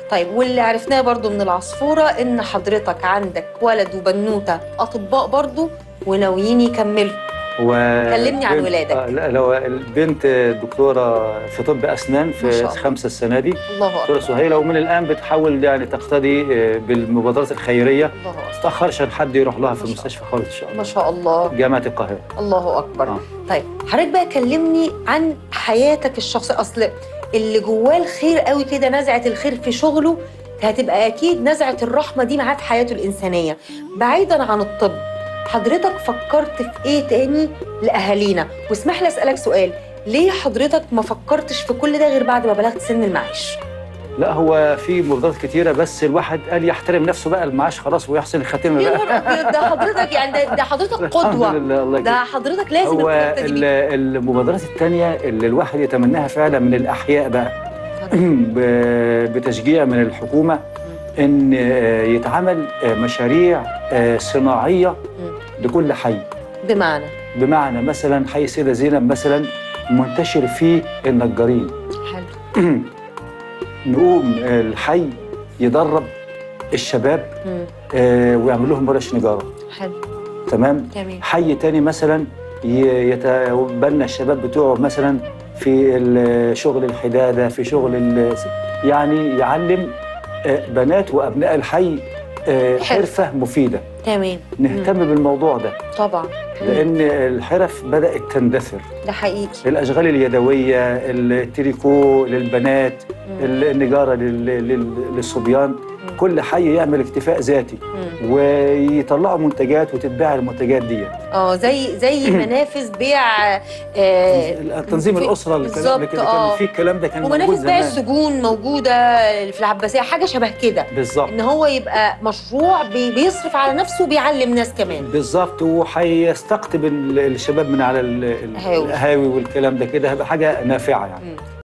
طيب واللي عرفناه برضو من العصفورة إن حضرتك عندك ولد وبنوتة أطباء برضو وناويين يكملوا و كلمني عن بنت- ولادك. آه، لا لو البنت دكتوره في طب اسنان ما في شاء الله. خمسه السنه دي الله دكتوره أكبر سهيله ومن الان بتحاول يعني تقتدي آه، بالمبادرات الخيريه الله ما أكبر تاخرش ان حد يروح لها ما في شاء المستشفى خالص ان شاء ما الله شاء الله جامعه القاهره الله أكبر آه. طيب حضرتك بقى كلمني عن حياتك الشخصية أصل اللي جواه الخير قوي كده نزعة الخير في شغله هتبقى أكيد نزعة الرحمة دي معاه في حياته الإنسانية بعيدا عن الطب حضرتك فكرت في إيه تاني لأهالينا واسمح لي أسألك سؤال ليه حضرتك ما فكرتش في كل ده غير بعد ما بلغت سن المعاش؟ لا هو في مبادرات كتيره بس الواحد قال يحترم نفسه بقى المعاش خلاص ويحسن الخاتمه يا بقى نهار أبيض ده حضرتك يعني ده, ده حضرتك الحمد قدوة لله الله ده يكرمك. حضرتك لازم هو القدوة ال- دي المبادرات التانية اللي الواحد يتمناها فعلا من الأحياء بقى ب- بتشجيع من الحكومة إن آه، يتعمل آه، مشاريع آه، صناعية لكل حي بمعنى بمعنى مثلا حي سيدة زينب مثلا منتشر فيه النجارين حلو نقوم آه، الحي يدرب الشباب مم. آه، ويعمل لهم ورش نجارة حلو تمام تمام حي تاني مثلا ي- يتبنى الشباب بتوعه مثلا في ال- شغل الحداده في شغل ال- يعني يعلم آه، بنات وابناء الحي آه، حرفة. حرفه مفيده تمام نهتم بالموضوع ده طبعا لان الحرف بدات تندثر ده حقيقي الاشغال اليدويه التريكو للبنات مم. النجاره لل- لل- للصبيان مم. كل حي يعمل اكتفاء ذاتي مم. ويطلعوا منتجات وتتباع المنتجات دي اه زي زي منافذ بيع آه تنظيم في- الاسره الكلام ده بالظبط، كده آه. كان في الكلام ده كان موجود ومنافذ بيع زمان السجون موجوده في العباسيه حاجه شبه كده بالظبط ان هو يبقى مشروع بي- بيصرف على نفسه وبيعلم ناس كمان بالظبط وهيستقطب ال- الشباب من على ال- ال- القهاوي. القهاوي والكلام ده كده هيبقى حاجه نافعه يعني مم.